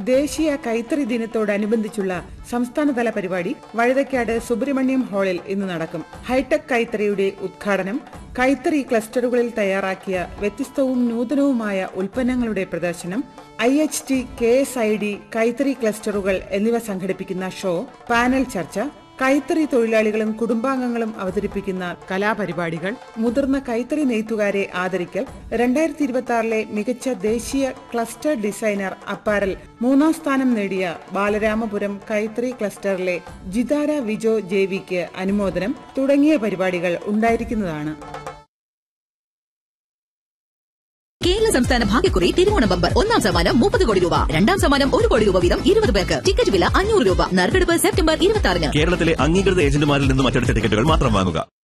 ദേശീയ കൈത്തറി ദിനത്തോടനുബന്ധിച്ചുള്ള സംസ്ഥാനതല പരിപാടി വഴുതക്കാട് സുബ്രഹ്മണ്യം ഹാളിൽ ഇന്ന് നടക്കും ഹൈടെക് കൈത്തറിയുടെ ഉദ്ഘാടനം കൈത്തറി ക്ലസ്റ്ററുകളിൽ തയ്യാറാക്കിയ വ്യത്യസ്തവും നൂതനവുമായ ഉൽപ്പന്നങ്ങളുടെ പ്രദർശനം I H T K S I D കൈത്തറി ക്ലസ്റ്ററുകൾ എന്നിവ സംഘടിപ്പിക്കുന്ന ഷോ പാനൽ ചർച്ച കൈത്തറി തൊഴിലാളികളും കുടുംബാംഗങ്ങളും അവതരിപ്പിക്കുന്ന കലാപരിപാടികൾ മുതിർന്ന കൈത്തറി നെയ്ത്തുകാരെ ആദരിക്കൽ രണ്ടായിരത്തി ഇരുപത്തി ആറിലെ മികച്ച ദേശീയ ക്ലസ്റ്റർ ഡിസൈനർ അപ്പാരൽ മൂന്നാം സ്ഥാനം നേടിയ ബാലരാമപുരം കൈത്തറി ക്ലസ്റ്ററിലെ ജിതാര വിജോ ജേവിക്ക് അനുമോദനം തുടങ്ങിയ പരിപാടികൾ ഉണ്ടായിരിക്കുന്നതാണ് കേരള സംസ്ഥാന ഭാഗ്യക്കുറി തിരുവോണ ബമ്പർ ഒന്നാം സമ്മാനം മുപ്പത് കോടി രൂപ രണ്ടാം സമ്മാനം ഒരു കോടി രൂപ വീതം ഇരുപത് പേർക്ക് ടിക്കറ്റ് വില അഞ്ഞൂറ് രൂപ നറുക്കെടുപ്പ് സെപ്റ്റംബർ ഇരുപത്തി ആറിന് കേരളത്തിലെ അംഗീകൃത ഏജന്റുമാരിൽ നിന്നും മറ്റെടുത്ത ടിക്കറ്റുകൾ മാത്രം വാങ്ങുക